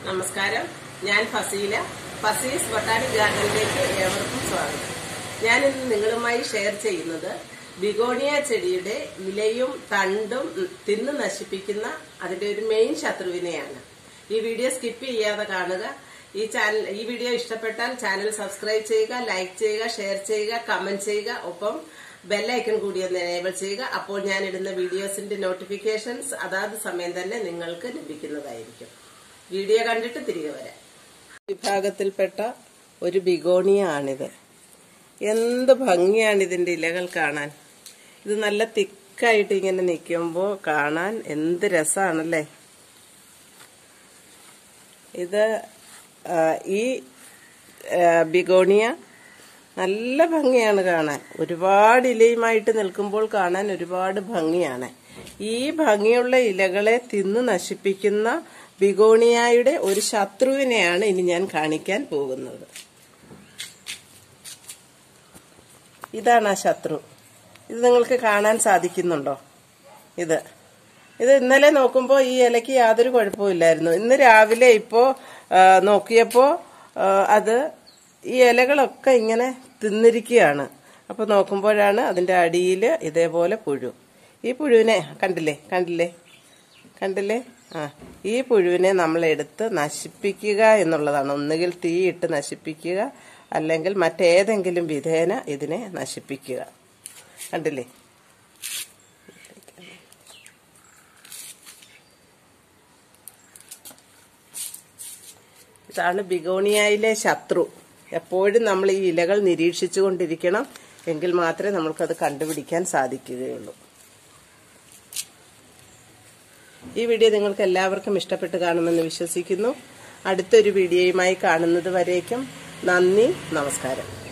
നമസ്കാരം ഞാൻ ഫസീല ഫസീസ് ബൊട്ടാണിക് ഗാർഡനിലേക്ക് ഏവർക്കും സ്വാഗതം ഞാൻ ഇന്ന് നിങ്ങളുമായി ഷെയർ ചെയ്യുന്നത് ബിഗോണിയ ചെടിയുടെ ഇലയും തണ്ടും തിന്ന് നശിപ്പിക്കുന്ന അതിന്റെ ഒരു മെയിൻ ശത്രുവിനെയാണ് ഈ വീഡിയോ സ്കിപ്പ് ചെയ്യാതെ കാണുക ഈ ചാനൽ ഈ വീഡിയോ ഇഷ്ടപ്പെട്ടാൽ ചാനൽ സബ്സ്ക്രൈബ് ചെയ്യുക ലൈക്ക് ചെയ്യുക ഷെയർ ചെയ്യുക കമന്റ് ചെയ്യുക ഒപ്പം ബെല്ലൈക്കൺ കൂടി ഒന്ന് എനേബിൾ ചെയ്യുക അപ്പോൾ ഞാൻ ഇടുന്ന വീഡിയോസിന്റെ നോട്ടിഫിക്കേഷൻസ് അതാത് സമയം തന്നെ നിങ്ങൾക്ക് ലഭിക്കുന്നതായിരിക്കും വീഡിയോ കണ്ടിട്ട് തിരികെ വരാം വിഭാഗത്തിൽപ്പെട്ട ഒരു ബിഗോണിയ ആണിത് എന്ത് ഭംഗിയാണ് ഇതിന്റെ ഇലകൾ കാണാൻ ഇത് നല്ല തിക്കായിട്ട് ഇങ്ങനെ നിൽക്കുമ്പോൾ കാണാൻ എന്ത് രസമാണല്ലേ ഇത് ആ, ഈ ആ, ബിഗോണിയ നല്ല ഭംഗിയാണ് കാണാൻ ഒരുപാട് ഇലയുമായിട്ട് നിൽക്കുമ്പോൾ കാണാൻ ഒരുപാട് ഭംഗിയാണ് ഈ ഭംഗിയുള്ള ഇലകളെ തിന്ന് നശിപ്പിക്കുന്ന ബിഗോണിയായുടെ ഒരു ശത്രുവിനെയാണ് ഇനി ഞാൻ കാണിക്കാൻ പോകുന്നത് ഇതാണ് ആ ശത്രു ഇത് നിങ്ങൾക്ക് കാണാൻ സാധിക്കുന്നുണ്ടോ ഇത് ഇത് ഇന്നലെ നോക്കുമ്പോൾ ഈ ഇലയ്ക്ക് യാതൊരു കുഴപ്പമില്ലായിരുന്നു ഇന്ന് രാവിലെ ഇപ്പോ ആ, നോക്കിയപ്പോ ആ, അത് ഈ ഇലകളൊക്കെ ഇങ്ങനെ തിന്നിരിക്കുകയാണ് അപ്പൊ നോക്കുമ്പോഴാണ് അതിന്റെ അടിയിൽ ഇതേപോലെ പുഴു ഈ പുഴുവിനെ കണ്ടില്ലേ കണ്ടില്ലേ കണ്ടില്ലേ ആ ഈ പുഴുവിനെ നമ്മൾ എടുത്ത് നശിപ്പിക്കുക എന്നുള്ളതാണ് ഒന്നുകിൽ തീയിട്ട് നശിപ്പിക്കുക അല്ലെങ്കിൽ മറ്റേതെങ്കിലും വിധേന ഇതിനെ നശിപ്പിക്കുക കണ്ടില്ലേ ഇതാണ് ബിഗോണിയയിലെ ശത്രു എപ്പോഴും നമ്മൾ ഈ ഇലകൾ നിരീക്ഷിച്ചു കൊണ്ടിരിക്കണം എങ്കിൽ മാത്രമേ നമ്മൾക്കത് കണ്ടുപിടിക്കാൻ സാധിക്കുകയുള്ളൂ ഈ വീഡിയോ നിങ്ങൾക്ക് എല്ലാവർക്കും ഇഷ്ടപ്പെട്ട് കാണുമെന്ന് വിശ്വസിക്കുന്നു അടുത്തൊരു വീഡിയോയുമായി കാണുന്നത് വരേക്കും നന്ദി നമസ്കാരം